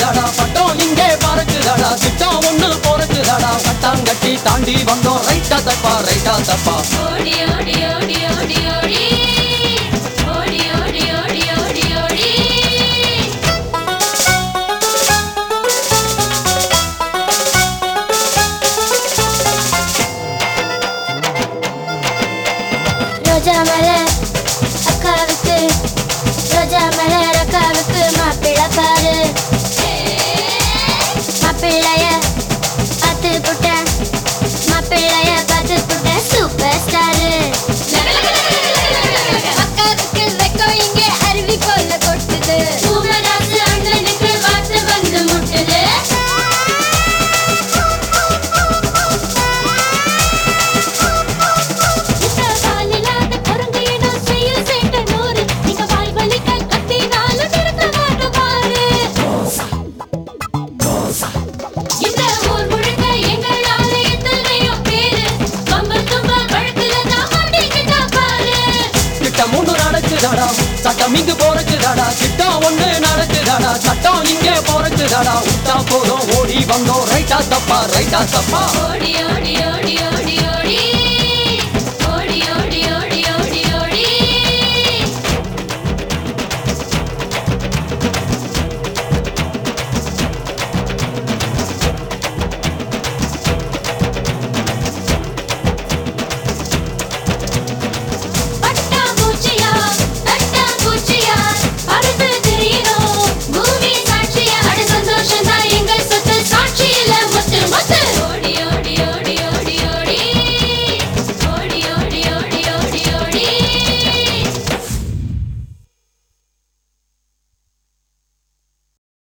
நடக்குதாடா பட்டம் இங்கே பறக்குதாடா திட்டம் ஒண்ணு பொறக்குதாடா கட்டாங்கட்டி தாண்டி வந்தோம் ரைட்டா தப்பா ரைட்டா தப்பா ஓடி ஓடி ஓடி ஓடி ஓடி ஓடி ஓடி ஓடி ஓடி ஓடி ரோஜா மலர் அக்காவுக்கு ரோஜா மலர் அக்காவுக்கு மாப்பிள்ளை பாரு மாப்பிள்ளைய பார்த்து புட்டேன் மாப்பிள்ளைய பார்த்து புட்டேன் சூப்பர் ஸ்டாரு அக்காவுக்கு வெக்கம் இங்கே அருவி போல கொட்டுது பூமராசு அண்ணனுக்கு வாத்து வந்து முட்டுது இந்த வாலில்லாத குரங்கு இனம் செய்யும் சேட்டை நூறு. நீங்க வாய் வலிக்க கத்தினாலும் நிறுத்த மாட்டோம் பாரு. இந்த ஊர் முழுக்க எங்கள் ஆலயத்திலையோ பேரு கம்பல் தும்பல் வழக்குல தான் மாட்டிக்கிட்டா பாரு திட்டம் ஒண்ணு நடக்குதாடா சட்டம் இங்கு போறக்குதாடா திட்டம் ஒண்ணு நடக்குதாடா சட்டம் இங்கே போறக்குதாடா விட்டா போதும் ஓடி வந்தோம் ரைட்டா தப்பா ரைட்டா தப்பா ஓடி ஓடி ஓடி ஓடி